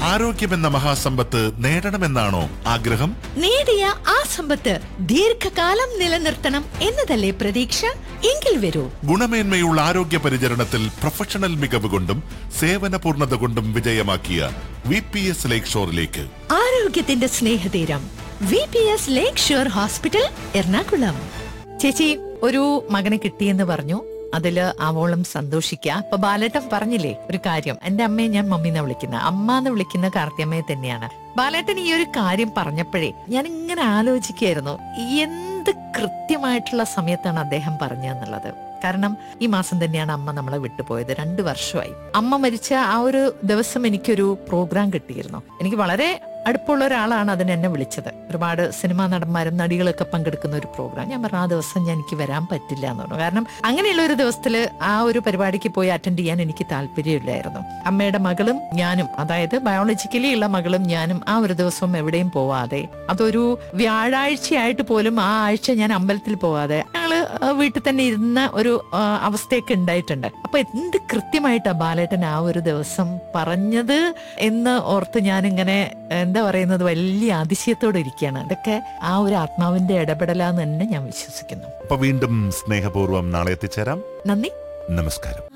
ആരോഗ്യമെന്ന മഹാസമ്പത്ത് നേടണമെന്നാണോ ആഗ്രഹം നേടിയ ആ സമ്പത്ത് ദീർഘകാലം നിലനിർത്തണം എന്നതല്ലേ പ്രതീക്ഷ എങ്കിൽ വരൂ ഗുണമേന്മയുള്ള ആരോഗ്യ പരിചരണത്തിൽ പ്രൊഫഷണൽ മികവ് കൊണ്ടും സേവന പൂർണ്ണത കൊണ്ടും വിജയമാക്കിയ വി പി എസ് ലേക്ക് ഷോറിലേക്ക് ആരോഗ്യത്തിന്റെ സ്നേഹതീരം V P S lake shore hospital Ernakulam ചേച്ചി ഒരു മകനെ കിട്ടിയെന്ന് പറഞ്ഞു അതില് ആവോളം സന്തോഷിക്കുക അപ്പൊ ബാലേട്ടൻ പറഞ്ഞില്ലേ ഒരു കാര്യം എന്റെ അമ്മയെ ഞാൻ മമ്മീന്ന് വിളിക്കുന്ന അമ്മ എന്ന് വിളിക്കുന്ന കാർത്തിയമ്മയെ തന്നെയാണ് ബാലേട്ടൻ ഈ ഒരു കാര്യം പറഞ്ഞപ്പോഴേ ഞാൻ ഇങ്ങനെ ആലോചിക്കായിരുന്നു എന്ത് കൃത്യമായിട്ടുള്ള സമയത്താണ് അദ്ദേഹം പറഞ്ഞതെന്നുള്ളത് കാരണം ഈ മാസം തന്നെയാണ് അമ്മ നമ്മളെ വിട്ടുപോയത് രണ്ടു വർഷമായി അമ്മ മരിച്ച ആ ഒരു ദിവസം എനിക്കൊരു പ്രോഗ്രാം കിട്ടിയിരുന്നു എനിക്ക് വളരെ അടുപ്പമുള്ള ഒരാളാണ് അതിന് എന്നെ വിളിച്ചത് ഒരുപാട് സിനിമാ നടന്മാരും നടികളൊക്കെ പങ്കെടുക്കുന്ന ഒരു പ്രോഗ്രാം ഞാൻ പറഞ്ഞു ആ ദിവസം ഞാൻ എനിക്ക് വരാൻ പറ്റില്ല എന്ന് പറഞ്ഞു കാരണം അങ്ങനെയുള്ള ഒരു ദിവസത്തിൽ ആ ഒരു പരിപാടിക്ക് പോയി അറ്റൻഡ് ചെയ്യാൻ എനിക്ക് താല്പര്യമില്ലായിരുന്നു അമ്മയുടെ മകളും ഞാനും അതായത് ബയോളജിക്കലി ഉള്ള മകളും ഞാനും ആ ഒരു ദിവസം എവിടെയും പോവാതെ അതൊരു വ്യാഴാഴ്ചയായിട്ട് പോലും ആ ആഴ്ച ഞാൻ അമ്പലത്തിൽ പോവാതെ ഞങ്ങള് ആ, വീട്ടിൽ തന്നെ ഇരുന്ന ഒരു ആ, അവസ്ഥയൊക്കെ ഉണ്ടായിട്ടുണ്ട് അപ്പൊ എന്ത് കൃത്യമായിട്ടാ ബാലേട്ടൻ ആ ഒരു ദിവസം പറഞ്ഞത് എന്ന് ഓർത്ത് ഞാനിങ്ങനെ എന്താ പറയുന്നത് വലിയ അതിശയത്തോടെ ഇരിക്കുകയാണ് അതൊക്കെ ആ ഒരു ആത്മാവിന്റെ ഇടപെടലാന്ന് തന്നെ ഞാൻ വിശ്വസിക്കുന്നു അപ്പൊ വീണ്ടും സ്നേഹപൂർവ്വം നാളെ എത്തിച്ചേരാം നന്ദി നമസ്കാരം